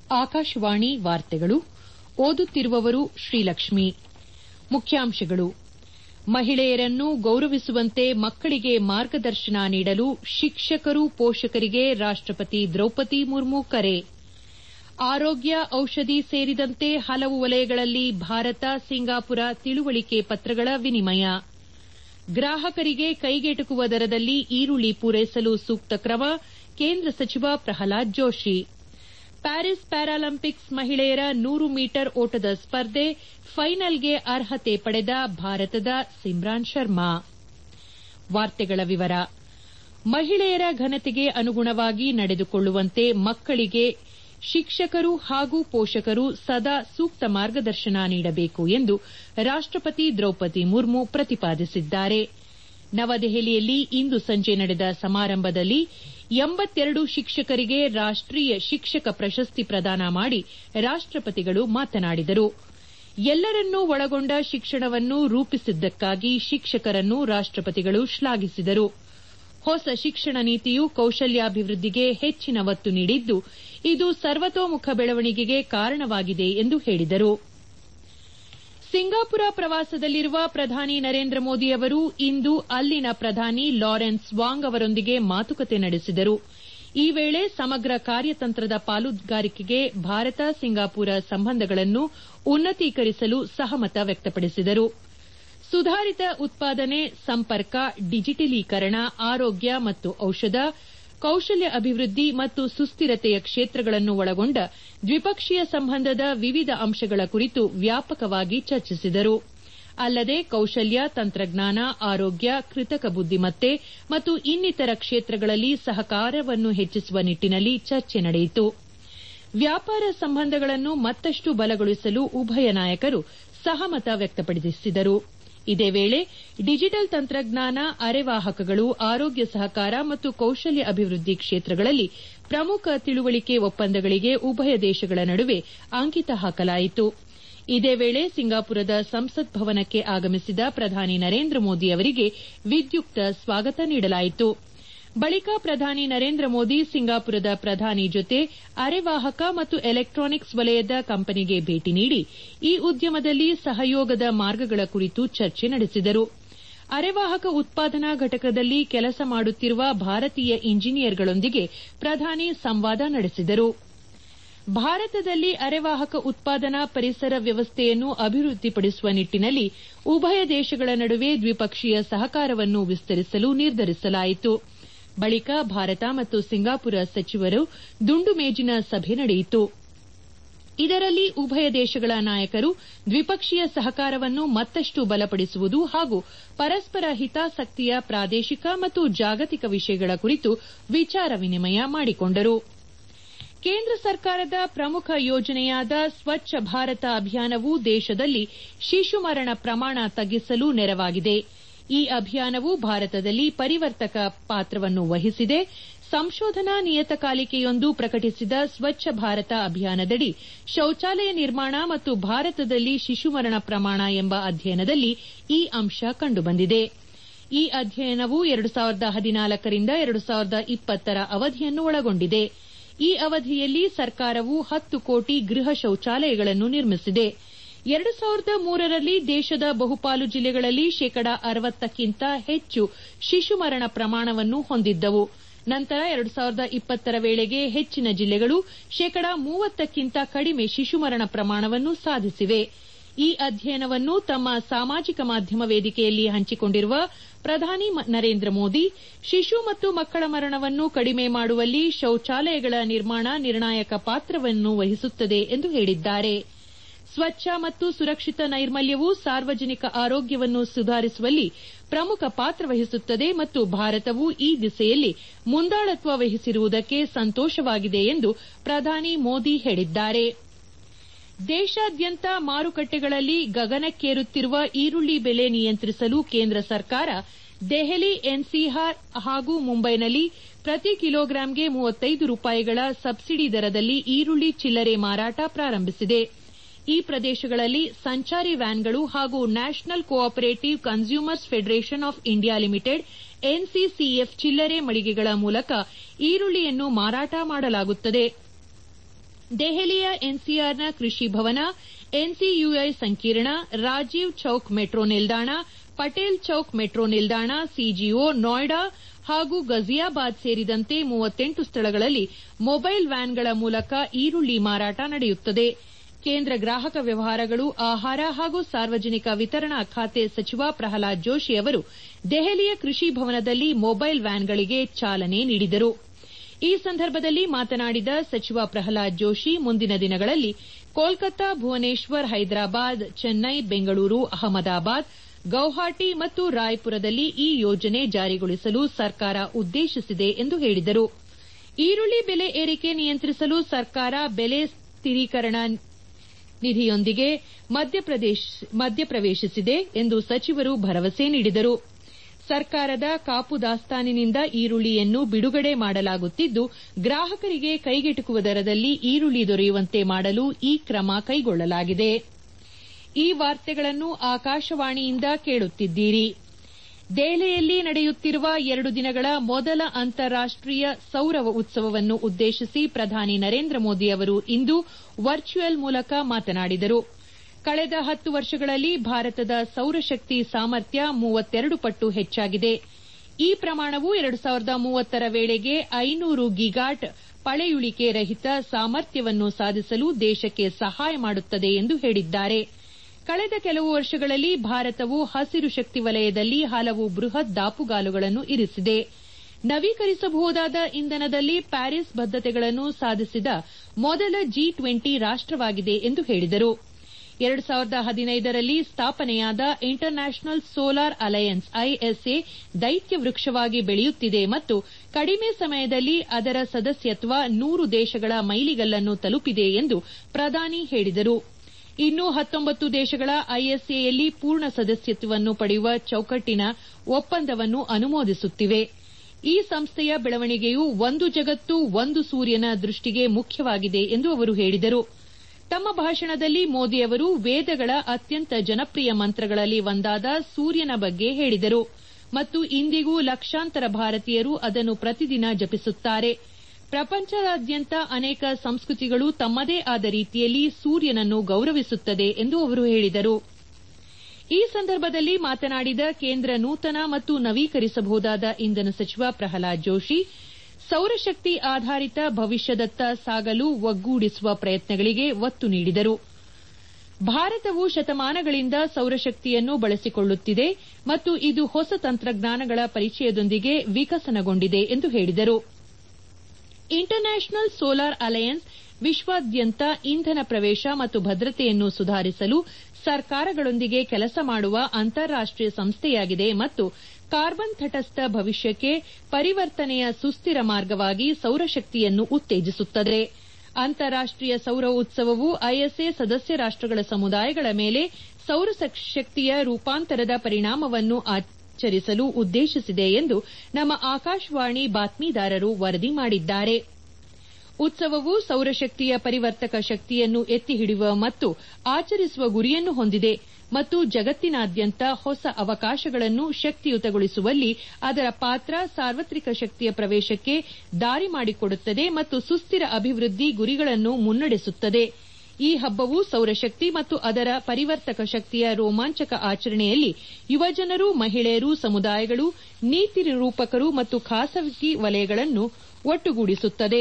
ಆಕಾಶವಾಣಿ ವಾರ್ತೆಗಳು ಓದುತ್ತಿರುವವರು ಶ್ರೀಲಕ್ಷ್ಮಿ ಮುಖ್ಯಾಂಶಗಳು ಮಹಿಳೆಯರನ್ನು ಗೌರವಿಸುವಂತೆ ಮಕ್ಕಳಿಗೆ ಮಾರ್ಗದರ್ಶನ ನೀಡಲು ಶಿಕ್ಷಕರು ಪೋಷಕರಿಗೆ ರಾಷ್ಟಪತಿ ದ್ರೌಪದಿ ಮುರ್ಮು ಕರೆ ಆರೋಗ್ಯ ಔಷಧಿ ಸೇರಿದಂತೆ ಹಲವು ವಲಯಗಳಲ್ಲಿ ಭಾರತ ಸಿಂಗಾಪುರ ತಿಳುವಳಿಕೆ ಪತ್ರಗಳ ವಿನಿಮಯ ಗ್ರಾಹಕರಿಗೆ ಕೈಗೆಟುಕುವ ದರದಲ್ಲಿ ಈರುಳ್ಳಿ ಪೂರೈಸಲು ಸೂಕ್ತ ಕ್ರಮ ಕೇಂದ್ರ ಸಚಿವ ಪ್ರಹ್ಲಾದ್ ಜೋಶಿ ಪ್ಯಾರಿಸ್ ಪ್ಯಾರಾಲಿಂಪಿಕ್ಸ್ ಮಹಿಳೆಯರ ನೂರು ಮೀಟರ್ ಓಟದ ಸ್ಪರ್ಧೆ ಫೈನಲ್ಗೆ ಅರ್ಹತೆ ಪಡೆದ ಭಾರತದ ಸಿಮ್ರಾನ್ ಶರ್ಮಾ ಮಹಿಳೆಯರ ಘನತೆಗೆ ಅನುಗುಣವಾಗಿ ನಡೆದುಕೊಳ್ಳುವಂತೆ ಮಕ್ಕಳಿಗೆ ಶಿಕ್ಷಕರು ಹಾಗೂ ಪೋಷಕರು ಸದಾ ಸೂಕ್ತ ಮಾರ್ಗದರ್ಶನ ನೀಡಬೇಕು ಎಂದು ರಾಷ್ಟಪತಿ ದ್ರೌಪದಿ ಮುರ್ಮು ಪ್ರತಿಪಾದಿಸಿದ್ದಾರೆ ನವದೆಹಲಿಯಲ್ಲಿ ಇಂದು ಸಂಜೆ ನಡೆದ ಸಮಾರಂಭದಲ್ಲಿ ಎಂಬತ್ತೆರಡು ಶಿಕ್ಷಕರಿಗೆ ರಾಷ್ಟೀಯ ಶಿಕ್ಷಕ ಪ್ರಶಸ್ತಿ ಪ್ರದಾನ ಮಾಡಿ ರಾಷ್ಟಪತಿಗಳು ಮಾತನಾಡಿದರು ಎಲ್ಲರನ್ನೂ ಒಳಗೊಂಡ ಶಿಕ್ಷಣವನ್ನು ರೂಪಿಸಿದ್ದಕ್ಕಾಗಿ ಶಿಕ್ಷಕರನ್ನು ರಾಷ್ಟಪತಿಗಳು ಶ್ಲಾಘಿಸಿದರು ಹೊಸ ಶಿಕ್ಷಣ ನೀತಿಯು ಕೌಶಲ್ಯಾಭಿವೃದ್ದಿಗೆ ಹೆಚ್ಚಿನ ಒತ್ತು ನೀಡಿದ್ದು ಇದು ಸರ್ವತೋಮುಖ ಬೆಳವಣಿಗೆಗೆ ಕಾರಣವಾಗಿದೆ ಎಂದು ಹೇಳಿದರು ಸಿಂಗಾಪುರ ಪ್ರವಾಸದಲ್ಲಿರುವ ಪ್ರಧಾನಿ ನರೇಂದ್ರ ಮೋದಿ ಅವರು ಇಂದು ಅಲ್ಲಿನ ಪ್ರಧಾನಿ ಲಾರೆನ್ಸ್ ವಾಂಗ್ ಅವರೊಂದಿಗೆ ಮಾತುಕತೆ ನಡೆಸಿದರು ಈ ವೇಳೆ ಸಮಗ್ರ ಕಾರ್ಯತಂತ್ರದ ಪಾಲುದಾರಿಕೆಗೆ ಭಾರತ ಸಿಂಗಾಪುರ ಸಂಬಂಧಗಳನ್ನು ಉನ್ನತೀಕರಿಸಲು ಸಹಮತ ವ್ಯಕ್ತಪಡಿಸಿದರು ಸುಧಾರಿತ ಉತ್ಪಾದನೆ ಸಂಪರ್ಕ ಡಿಜಿಟಲೀಕರಣ ಆರೋಗ್ಯ ಮತ್ತು ಔಷಧ ಕೌಶಲ್ಯ ಅಭಿವೃದ್ದಿ ಮತ್ತು ಸುಸ್ತಿರತೆಯ ಕ್ಷೇತ್ರಗಳನ್ನು ಒಳಗೊಂಡ ದ್ವಿಪಕ್ಷೀಯ ಸಂಬಂಧದ ವಿವಿಧ ಅಂಶಗಳ ಕುರಿತು ವ್ಯಾಪಕವಾಗಿ ಚರ್ಚಿಸಿದರು ಅಲ್ಲದೆ ಕೌಶಲ್ಯ ತಂತ್ರಜ್ಞಾನ ಆರೋಗ್ಯ ಕೃತಕ ಬುದ್ದಿಮತ್ತೆ ಮತ್ತು ಇನ್ನಿತರ ಕ್ಷೇತ್ರಗಳಲ್ಲಿ ಸಹಕಾರವನ್ನು ಹೆಚ್ಚಿಸುವ ನಿಟ್ಟಿನಲ್ಲಿ ಚರ್ಚೆ ನಡೆಯಿತು ವ್ಯಾಪಾರ ಸಂಬಂಧಗಳನ್ನು ಮತ್ತಷ್ಟು ಬಲಗೊಳಿಸಲು ಉಭಯ ನಾಯಕರು ಸಹಮತ ವ್ಯಕ್ತಪಡಿಸಿದರು ಇದೇ ವೇಳೆ ಡಿಜಿಟಲ್ ತಂತ್ರಜ್ಞಾನ ಅರೆವಾಹಕಗಳು ಆರೋಗ್ಯ ಸಹಕಾರ ಮತ್ತು ಕೌಶಲ್ಯ ಅಭಿವೃದ್ದಿ ಕ್ಷೇತ್ರಗಳಲ್ಲಿ ಪ್ರಮುಖ ತಿಳುವಳಿಕೆ ಒಪ್ಪಂದಗಳಿಗೆ ಉಭಯ ದೇಶಗಳ ನಡುವೆ ಅಂಕಿತ ಹಾಕಲಾಯಿತು ಇದೇ ವೇಳೆ ಸಿಂಗಾಪುರದ ಸಂಸತ್ ಭವನಕ್ಕೆ ಆಗಮಿಸಿದ ಪ್ರಧಾನಿ ನರೇಂದ್ರ ಮೋದಿ ಅವರಿಗೆ ವಿದ್ಯುಕ್ತ ಸ್ವಾಗತ ನೀಡಲಾಯಿತು ಬಳಿಕ ಪ್ರಧಾನಿ ನರೇಂದ್ರ ಮೋದಿ ಸಿಂಗಾಪುರದ ಪ್ರಧಾನಿ ಜೊತೆ ಅರೆವಾಹಕ ಮತ್ತು ಎಲೆಕ್ಟಾನಿಕ್ಸ್ ವಲಯದ ಕಂಪನಿಗೆ ಭೇಟಿ ನೀಡಿ ಈ ಉದ್ಯಮದಲ್ಲಿ ಸಹಯೋಗದ ಮಾರ್ಗಗಳ ಕುರಿತು ಚರ್ಚೆ ನಡೆಸಿದರು ಅರೆವಾಹಕ ಉತ್ಪಾದನಾ ಘಟಕದಲ್ಲಿ ಕೆಲಸ ಮಾಡುತ್ತಿರುವ ಭಾರತೀಯ ಇಂಜಿನಿಯರ್ಗಳೊಂದಿಗೆ ಪ್ರಧಾನಿ ಸಂವಾದ ನಡೆಸಿದರು ಭಾರತದಲ್ಲಿ ಅರೆವಾಹಕ ಉತ್ಪಾದನಾ ಪರಿಸರ ವ್ಯವಸ್ಥೆಯನ್ನು ಅಭಿವೃದ್ದಿಪಡಿಸುವ ನಿಟ್ಟಿನಲ್ಲಿ ಉಭಯ ದೇಶಗಳ ನಡುವೆ ದ್ವಿಪಕ್ಷೀಯ ಸಹಕಾರವನ್ನು ವಿಸ್ತರಿಸಲು ನಿರ್ಧರಿಸಲಾಯಿತು ಬಳಿಕ ಭಾರತ ಮತ್ತು ಸಿಂಗಾಪುರ ಸಚಿವರು ದುಂಡು ಮೇಜಿನ ಸಭೆ ನಡೆಯಿತು ಇದರಲ್ಲಿ ಉಭಯ ದೇಶಗಳ ನಾಯಕರು ದ್ವಿಪಕ್ಷೀಯ ಸಹಕಾರವನ್ನು ಮತ್ತಷ್ಟು ಬಲಪಡಿಸುವುದು ಹಾಗೂ ಪರಸ್ಪರ ಹಿತಾಸಕ್ತಿಯ ಪ್ರಾದೇಶಿಕ ಮತ್ತು ಜಾಗತಿಕ ವಿಷಯಗಳ ಕುರಿತು ವಿಚಾರ ವಿನಿಮಯ ಮಾಡಿಕೊಂಡರು ಕೇಂದ್ರ ಸರ್ಕಾರದ ಪ್ರಮುಖ ಯೋಜನೆಯಾದ ಸ್ವಚ್ಛ ಭಾರತ ಅಭಿಯಾನವು ದೇಶದಲ್ಲಿ ಶಿಶು ಮರಣ ಪ್ರಮಾಣ ತಗ್ಗಿಸಲು ನೆರವಾಗಿದೆ ಈ ಅಭಿಯಾನವು ಭಾರತದಲ್ಲಿ ಪರಿವರ್ತಕ ಪಾತ್ರವನ್ನು ವಹಿಸಿದೆ ಸಂಶೋಧನಾ ನಿಯತಕಾಲಿಕೆಯೊಂದು ಪ್ರಕಟಿಸಿದ ಸ್ವಚ್ಛ ಭಾರತ ಅಭಿಯಾನದಡಿ ಶೌಚಾಲಯ ನಿರ್ಮಾಣ ಮತ್ತು ಭಾರತದಲ್ಲಿ ಶಿಶು ಮರಣ ಪ್ರಮಾಣ ಎಂಬ ಅಧ್ಯಯನದಲ್ಲಿ ಈ ಅಂಶ ಕಂಡುಬಂದಿದೆ ಈ ಅಧ್ಯಯನವು ಎರಡು ಸಾವಿರದ ಹದಿನಾಲ್ಕರಿಂದ ಎರಡು ಸಾವಿರದ ಇಪ್ಪತ್ತರ ಅವಧಿಯನ್ನು ಒಳಗೊಂಡಿದೆ ಈ ಅವಧಿಯಲ್ಲಿ ಸರ್ಕಾರವು ಹತ್ತು ಕೋಟಿ ಗೃಹ ಶೌಚಾಲಯಗಳನ್ನು ನಿರ್ಮಿಸಿದೆ ಎರಡು ಸಾವಿರದ ಮೂರರಲ್ಲಿ ದೇಶದ ಬಹುಪಾಲು ಜಿಲ್ಲೆಗಳಲ್ಲಿ ಶೇಕಡ ಅರವತ್ತಕ್ಕಿಂತ ಹೆಚ್ಚು ಶಿಶು ಮರಣ ಪ್ರಮಾಣವನ್ನು ಹೊಂದಿದ್ದವು ನಂತರ ಎರಡು ಸಾವಿರದ ಇಪ್ಪತ್ತರ ವೇಳೆಗೆ ಹೆಚ್ಚಿನ ಜಿಲ್ಲೆಗಳು ಶೇಕಡ ಮೂವತ್ತಕ್ಕಿಂತ ಕಡಿಮೆ ಶಿಶು ಮರಣ ಪ್ರಮಾಣವನ್ನು ಸಾಧಿಸಿವೆ ಈ ಅಧ್ಯಯನವನ್ನು ತಮ್ಮ ಸಾಮಾಜಿಕ ಮಾಧ್ಯಮ ವೇದಿಕೆಯಲ್ಲಿ ಹಂಚಿಕೊಂಡಿರುವ ಪ್ರಧಾನಿ ನರೇಂದ್ರ ಮೋದಿ ಶಿಶು ಮತ್ತು ಮಕ್ಕಳ ಮರಣವನ್ನು ಕಡಿಮೆ ಮಾಡುವಲ್ಲಿ ಶೌಚಾಲಯಗಳ ನಿರ್ಮಾಣ ನಿರ್ಣಾಯಕ ಪಾತ್ರವನ್ನು ವಹಿಸುತ್ತದೆ ಎಂದು ಹೇಳಿದ್ದಾರೆ ಸ್ವಚ್ಛ ಮತ್ತು ಸುರಕ್ಷಿತ ನೈರ್ಮಲ್ಯವು ಸಾರ್ವಜನಿಕ ಆರೋಗ್ಯವನ್ನು ಸುಧಾರಿಸುವಲ್ಲಿ ಪ್ರಮುಖ ಪಾತ್ರ ವಹಿಸುತ್ತದೆ ಮತ್ತು ಭಾರತವು ಈ ದಿಸೆಯಲ್ಲಿ ಮುಂದಾಳತ್ವ ವಹಿಸಿರುವುದಕ್ಕೆ ಸಂತೋಷವಾಗಿದೆ ಎಂದು ಪ್ರಧಾನಿ ಮೋದಿ ಹೇಳಿದ್ದಾರೆ ದೇಶಾದ್ಯಂತ ಮಾರುಕಟ್ಟೆಗಳಲ್ಲಿ ಗಗನಕ್ಕೇರುತ್ತಿರುವ ಈರುಳ್ಳಿ ಬೆಲೆ ನಿಯಂತ್ರಿಸಲು ಕೇಂದ್ರ ಸರ್ಕಾರ ದೆಹಲಿ ಎನ್ಸಿಆರ್ ಹಾಗೂ ಮುಂಬೈನಲ್ಲಿ ಪ್ರತಿ ಕಿಲೋಗ್ರಾಂಗೆ ಮೂವತ್ತೈದು ರೂಪಾಯಿಗಳ ಸಬ್ಸಿಡಿ ದರದಲ್ಲಿ ಈರುಳ್ಳಿ ಚಿಲ್ಲರೆ ಮಾರಾಟ ಪ್ರಾರಂಭಿಸಿದೆ ಈ ಪ್ರದೇಶಗಳಲ್ಲಿ ಸಂಚಾರಿ ವ್ಯಾನ್ಗಳು ಹಾಗೂ national cooperative consumers federation of India limited NCCF ಚಿಲ್ಲರೆ ಮಳಿಗೆಗಳ ಮೂಲಕ ಈರುಳ್ಳಿಯನ್ನು ಮಾರಾಟ ಮಾಡಲಾಗುತ್ತದೆ ದೆಹಲಿಯ ಎನ್ಸಿಆರ್ನ ಕೃಷಿ ಭವನ ಎನ್ಸಿಯುಐ ಸಂಕೀರ್ಣ ರಾಜೀವ್ ಚೌಕ್ ಮೆಟ್ರೋ ನಿಲ್ದಾಣ ಪಟೇಲ್ ಚೌಕ್ ಮೆಟ್ರೋ ನಿಲ್ದಾಣ ಸಿಜಿಒ ನೋಯ್ಡಾ ಹಾಗೂ ಗಜಿಯಾಬಾದ್ ಸೇರಿದಂತೆ ಮೂವತ್ತೆಂಟು ಸ್ಥಳಗಳಲ್ಲಿ ಮೊಬೈಲ್ ವ್ಯಾನ್ಗಳ ಮೂಲಕ ಈರುಳ್ಳಿ ಮಾರಾಟ ನಡೆಯುತ್ತದೆ ಕೇಂದ್ರ ಗ್ರಾಹಕ ವ್ಯವಹಾರಗಳು ಆಹಾರ ಹಾಗೂ ಸಾರ್ವಜನಿಕ ವಿತರಣಾ ಖಾತೆ ಸಚಿವ ಪ್ರಹ್ಲಾದ್ ಜೋಶಿ ಅವರು ದೆಹಲಿಯ ಕೃಷಿ ಭವನದಲ್ಲಿ ಮೊಬೈಲ್ ವ್ಯಾನ್ಗಳಿಗೆ ಚಾಲನೆ ನೀಡಿದರು ಈ ಸಂದರ್ಭದಲ್ಲಿ ಮಾತನಾಡಿದ ಸಚಿವ ಪ್ರಹ್ಲಾದ್ ಜೋಶಿ ಮುಂದಿನ ದಿನಗಳಲ್ಲಿ ಕೋಲ್ಕತ್ತಾ ಭುವನೇಶ್ವರ್ ಹೈದರಾಬಾದ್ ಚೆನ್ನೈ ಬೆಂಗಳೂರು ಅಹಮದಾಬಾದ್ ಗೌಹಾಟಿ ಮತ್ತು ರಾಯ್ಪುರದಲ್ಲಿ ಈ ಯೋಜನೆ ಜಾರಿಗೊಳಿಸಲು ಸರ್ಕಾರ ಉದ್ದೇಶಿಸಿದೆ ಎಂದು ಹೇಳಿದರು ಈರುಳ್ಳಿ ಬೆಲೆ ಏರಿಕೆ ನಿಯಂತ್ರಿಸಲು ಸರ್ಕಾರ ಬೆಲೆ ಸ್ಥಿರೀಕರಣ ನಿಧಿಯೊಂದಿಗೆ ಮಧ್ಯಪ್ರವೇಶಿಸಿದೆ ಎಂದು ಸಚಿವರು ಭರವಸೆ ನೀಡಿದರು ಸರ್ಕಾರದ ಕಾಪು ದಾಸ್ತಾನಿನಿಂದ ಈರುಳ್ಳಿಯನ್ನು ಬಿಡುಗಡೆ ಮಾಡಲಾಗುತ್ತಿದ್ದು ಗ್ರಾಹಕರಿಗೆ ಕೈಗೆಟುಕುವ ದರದಲ್ಲಿ ಈರುಳ್ಳಿ ದೊರೆಯುವಂತೆ ಮಾಡಲು ಈ ಕ್ರಮ ಕೈಗೊಳ್ಳಲಾಗಿದೆ ಈ ವಾರ್ತೆಗಳನ್ನು ಆಕಾಶವಾಣಿಯಿಂದ ಕೇಳುತ್ತಿದ್ದೀರಿ ದೆಹಲಿಯಲ್ಲಿ ನಡೆಯುತ್ತಿರುವ ಎರಡು ದಿನಗಳ ಮೊದಲ ಅಂತಾರಾಷ್ಟೀಯ ಸೌರ ಉತ್ಸವವನ್ನು ಉದ್ದೇಶಿಸಿ ಪ್ರಧಾನಿ ನರೇಂದ್ರ ಮೋದಿ ಅವರು ಇಂದು ವರ್ಚುವಲ್ ಮೂಲಕ ಮಾತನಾಡಿದರು ಕಳೆದ ಹತ್ತು ವರ್ಷಗಳಲ್ಲಿ ಭಾರತದ ಸೌರಶಕ್ತಿ ಸಾಮರ್ಥ್ಯ ಮೂವತ್ತೆರಡು ಪಟ್ಟು ಹೆಚ್ಚಾಗಿದೆ ಈ ಪ್ರಮಾಣವು ಎರಡು ಸಾವಿರದ ಮೂವತ್ತರ ವೇಳೆಗೆ ಐನೂರು ಗಿಗಾಟ್ ಪಳೆಯುಳಿಕೆ ರಹಿತ ಸಾಮರ್ಥ್ಯವನ್ನು ಸಾಧಿಸಲು ದೇಶಕ್ಕೆ ಸಹಾಯ ಮಾಡುತ್ತದೆ ಎಂದು ಹೇಳಿದ್ದಾರೆ ಕಳೆದ ಕೆಲವು ವರ್ಷಗಳಲ್ಲಿ ಭಾರತವು ಹಸಿರು ಶಕ್ತಿ ವಲಯದಲ್ಲಿ ಹಲವು ಬೃಹತ್ ದಾಪುಗಾಲುಗಳನ್ನು ಇರಿಸಿದೆ ನವೀಕರಿಸಬಹುದಾದ ಇಂಧನದಲ್ಲಿ ಪ್ಯಾರಿಸ್ ಬದ್ದತೆಗಳನ್ನು ಸಾಧಿಸಿದ ಮೊದಲ ಜಿ ಟ್ವೆಂಟಿ ರಾಷ್ಟವಾಗಿದೆ ಎಂದು ಹೇಳಿದರು ಎರಡು ಸಾವಿರದ ಹದಿನೈದರಲ್ಲಿ ಸ್ಥಾಪನೆಯಾದ international solar alliance ISA ದೈತ್ಯ ವೃಕ್ಷವಾಗಿ ಬೆಳೆಯುತ್ತಿದೆ ಮತ್ತು ಕಡಿಮೆ ಸಮಯದಲ್ಲಿ ಅದರ ಸದಸ್ಯತ್ವ ನೂರು ದೇಶಗಳ ಮೈಲಿಗಲ್ಲನ್ನು ತಲುಪಿದೆ ಎಂದು ಪ್ರಧಾನಿ ಹೇಳಿದರು ಇನ್ನೂ ಹತ್ತೊಂಬತ್ತು ದೇಶಗಳ ಐಎಸ್ಎಯಲ್ಲಿ ಪೂರ್ಣ ಸದಸ್ಯತ್ವವನ್ನು ಪಡೆಯುವ ಚೌಕಟ್ಟಿನ ಒಪ್ಪಂದವನ್ನು ಅನುಮೋದಿಸುತ್ತಿವೆ ಈ ಸಂಸ್ಥೆಯ ಬೆಳವಣಿಗೆಯು ಒಂದು ಜಗತ್ತು ಒಂದು ಸೂರ್ಯನ ದೃಷ್ಟಿಗೆ ಮುಖ್ಯವಾಗಿದೆ ಎಂದು ಅವರು ಹೇಳಿದರು ತಮ್ಮ ಭಾಷಣದಲ್ಲಿ ಮೋದಿ ಅವರು ವೇದಗಳ ಅತ್ಯಂತ ಜನಪ್ರಿಯ ಮಂತ್ರಗಳಲ್ಲಿ ಒಂದಾದ ಸೂರ್ಯನ ಬಗ್ಗೆ ಹೇಳಿದರು ಮತ್ತು ಇಂದಿಗೂ ಲಕ್ಷಾಂತರ ಭಾರತೀಯರು ಅದನ್ನು ಪ್ರತಿದಿನ ಜಪಿಸುತ್ತಾರೆ ಪ್ರಪಂಚದಾದ್ಯಂತ ಅನೇಕ ಸಂಸ್ಕೃತಿಗಳು ತಮ್ಮದೇ ಆದ ರೀತಿಯಲ್ಲಿ ಸೂರ್ಯನನ್ನು ಗೌರವಿಸುತ್ತದೆ ಎಂದು ಅವರು ಹೇಳಿದರು ಈ ಸಂದರ್ಭದಲ್ಲಿ ಮಾತನಾಡಿದ ಕೇಂದ್ರ ನೂತನ ಮತ್ತು ನವೀಕರಿಸಬಹುದಾದ ಇಂಧನ ಸಚಿವ ಪ್ರಹ್ಲಾದ್ ಜೋಶಿ ಸೌರಶಕ್ತಿ ಆಧಾರಿತ ಭವಿಷ್ಯದತ್ತ ಸಾಗಲು ಒಗ್ಗೂಡಿಸುವ ಪ್ರಯತ್ನಗಳಿಗೆ ಒತ್ತು ನೀಡಿದರು ಭಾರತವು ಶತಮಾನಗಳಿಂದ ಸೌರಶಕ್ತಿಯನ್ನು ಬಳಸಿಕೊಳ್ಳುತ್ತಿದೆ ಮತ್ತು ಇದು ಹೊಸ ತಂತ್ರಜ್ಞಾನಗಳ ಪರಿಚಯದೊಂದಿಗೆ ವಿಕಸನಗೊಂಡಿದೆ ಎಂದು ಹೇಳಿದರು ಇಂಟರ್ ನ್ಯಾಷನಲ್ ಸೋಲಾರ್ ಅಲಯನ್ಸ್ ವಿಶ್ವಾದ್ಯಂತ ಇಂಧನ ಪ್ರವೇಶ ಮತ್ತು ಭದ್ರತೆಯನ್ನು ಸುಧಾರಿಸಲು ಸರ್ಕಾರಗಳೊಂದಿಗೆ ಕೆಲಸ ಮಾಡುವ ಅಂತಾರಾಷ್ಟೀಯ ಸಂಸ್ಥೆಯಾಗಿದೆ ಮತ್ತು ಕಾರ್ಬನ್ ತಟಸ್ಥ ಭವಿಷ್ಯಕ್ಕೆ ಪರಿವರ್ತನೆಯ ಸುಸ್ಥಿರ ಮಾರ್ಗವಾಗಿ ಸೌರಶಕ್ತಿಯನ್ನು ಉತ್ತೇಜಿಸುತ್ತದೆ ಅಂತಾರಾಷ್ಟೀಯ ಸೌರ ಉತ್ಸವವು ಐಎಸ್ಎ ಸದಸ್ಯ ರಾಷ್ಟಗಳ ಸಮುದಾಯಗಳ ಮೇಲೆ ಸೌರಶಕ್ತಿಯ ರೂಪಾಂತರದ ಪರಿಣಾಮವನ್ನು ಆಚರಿಸಲು ಉದ್ದೇಶಿಸಿದೆ ಎಂದು ನಮ್ಮ ಆಕಾಶವಾಣಿ ಬಾತ್ಮೀದಾರರು ವರದಿ ಮಾಡಿದ್ದಾರೆ ಉತ್ಸವವು ಸೌರಶಕ್ತಿಯ ಪರಿವರ್ತಕ ಶಕ್ತಿಯನ್ನು ಎತ್ತಿ ಹಿಡಿಯುವ ಮತ್ತು ಆಚರಿಸುವ ಗುರಿಯನ್ನು ಹೊಂದಿದೆ ಮತ್ತು ಜಗತ್ತಿನಾದ್ಯಂತ ಹೊಸ ಅವಕಾಶಗಳನ್ನು ಶಕ್ತಿಯುತಗೊಳಿಸುವಲ್ಲಿ ಅದರ ಪಾತ್ರ ಸಾರ್ವತ್ರಿಕ ಶಕ್ತಿಯ ಪ್ರವೇಶಕ್ಕೆ ದಾರಿ ಮಾಡಿಕೊಡುತ್ತದೆ ಮತ್ತು ಸುಸ್ಥಿರ ಅಭಿವೃದ್ಧಿ ಗುರಿಗಳನ್ನು ಮುನ್ನಡೆಸುತ್ತದೆ ಈ ಹಬ್ಬವು ಸೌರಶಕ್ತಿ ಮತ್ತು ಅದರ ಪರಿವರ್ತಕ ಶಕ್ತಿಯ ರೋಮಾಂಚಕ ಆಚರಣೆಯಲ್ಲಿ ಯುವಜನರು ಮಹಿಳೆಯರು ಸಮುದಾಯಗಳು ನೀತಿ ನಿರೂಪಕರು ಮತ್ತು ಖಾಸಗಿ ವಲಯಗಳನ್ನು ಒಟ್ಟುಗೂಡಿಸುತ್ತದೆ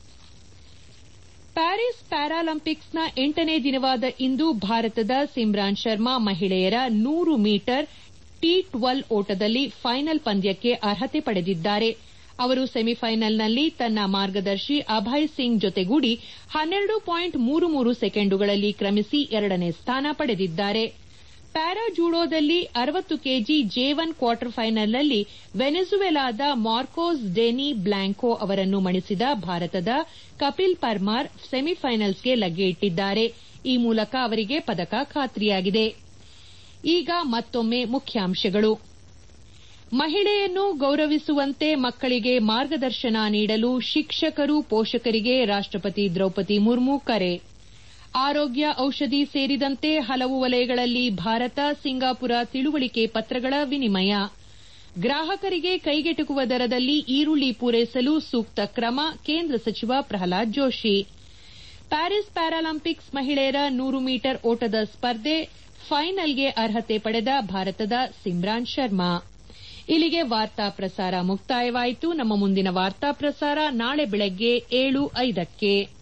ಪ್ಯಾರಿಸ್ ಪ್ಯಾರಾಲಿಂಪಿಕ್ಸ್ನ ಎಂಟನೇ ದಿನವಾದ ಇಂದು ಭಾರತದ ಸಿಮ್ರಾನ್ ಶರ್ಮಾ ಮಹಿಳೆಯರ ನೂರು ಮೀಟರ್ ಟಿ ಟ್ವೆಲ್ ಓಟದಲ್ಲಿ ಫೈನಲ್ ಪಂದ್ಯಕ್ಕೆ ಅರ್ಹತೆ ಪಡೆದಿದ್ದಾರೆ ಅವರು ಸೆಮಿಫೈನಲ್ನಲ್ಲಿ ತನ್ನ ಮಾರ್ಗದರ್ಶಿ ಅಭಯ್ ಸಿಂಗ್ ಜೊತೆಗೂಡಿ ಹನ್ನೆರಡು ಪಾಯಿಂಟ್ ಮೂರು ಮೂರು ಸೆಕೆಂಡುಗಳಲ್ಲಿ ಕ್ರಮಿಸಿ ಎರಡನೇ ಸ್ಥಾನ ಪಡೆದಿದ್ದಾರೆ ಪ್ಯಾರಾ ಜೂಡೋದಲ್ಲಿ ಅರವತ್ತು ಕೆಜಿ ಜೆ ಒನ್ ಕ್ವಾರ್ಟರ್ ಫೈನಲ್ನಲ್ಲಿ ವೆನೆಜುವೆಲಾದ ಮಾರ್ಕೋಸ್ ಡೆನಿ ಬ್ಲಾಂಕೋ ಅವರನ್ನು ಮಣಿಸಿದ ಭಾರತದ ಕಪಿಲ್ ಪರ್ಮಾರ್ ಸೆಮಿಫೈನಲ್ಸ್ಗೆ ಲಗ್ಗೆ ಇಟ್ಟಿದ್ದಾರೆ ಈ ಮೂಲಕ ಅವರಿಗೆ ಪದಕ ಖಾತ್ರಿಯಾಗಿದೆ ಈಗ ಮತ್ತೊಮ್ಮೆ ಮುಖ್ಯಾಂಶಗಳು ಮಹಿಳೆಯನ್ನು ಗೌರವಿಸುವಂತೆ ಮಕ್ಕಳಿಗೆ ಮಾರ್ಗದರ್ಶನ ನೀಡಲು ಶಿಕ್ಷಕರು ಪೋಷಕರಿಗೆ ರಾಷ್ಟಪತಿ ದ್ರೌಪದಿ ಮುರ್ಮು ಕರೆ ಆರೋಗ್ಯ ಔಷಧಿ ಸೇರಿದಂತೆ ಹಲವು ವಲಯಗಳಲ್ಲಿ ಭಾರತ ಸಿಂಗಾಪುರ ತಿಳುವಳಿಕೆ ಪತ್ರಗಳ ವಿನಿಮಯ ಗ್ರಾಹಕರಿಗೆ ಕೈಗೆಟುಕುವ ದರದಲ್ಲಿ ಈರುಳ್ಳಿ ಪೂರೈಸಲು ಸೂಕ್ತ ಕ್ರಮ ಕೇಂದ್ರ ಸಚಿವ ಪ್ರಹ್ಲಾದ್ ಜೋಶಿ ಪ್ಯಾರಿಸ್ ಪ್ಯಾರಾಲಿಂಪಿಕ್ಸ್ ಮಹಿಳೆಯರ ನೂರು ಮೀಟರ್ ಓಟದ ಸ್ಪರ್ಧೆ ಫೈನಲ್ಗೆ ಅರ್ಹತೆ ಪಡೆದ ಭಾರತದ ಸಿಮ್ರಾನ್ ಶರ್ಮಾ ಇಲ್ಲಿಗೆ ವಾರ್ತಾ ಪ್ರಸಾರ ಮುಕ್ತಾಯವಾಯಿತು ನಮ್ಮ ಮುಂದಿನ ವಾರ್ತಾ ಪ್ರಸಾರ ನಾಳೆ ಬೆಳಗ್ಗೆ ಏಳು ಐದಕ್ಕೆ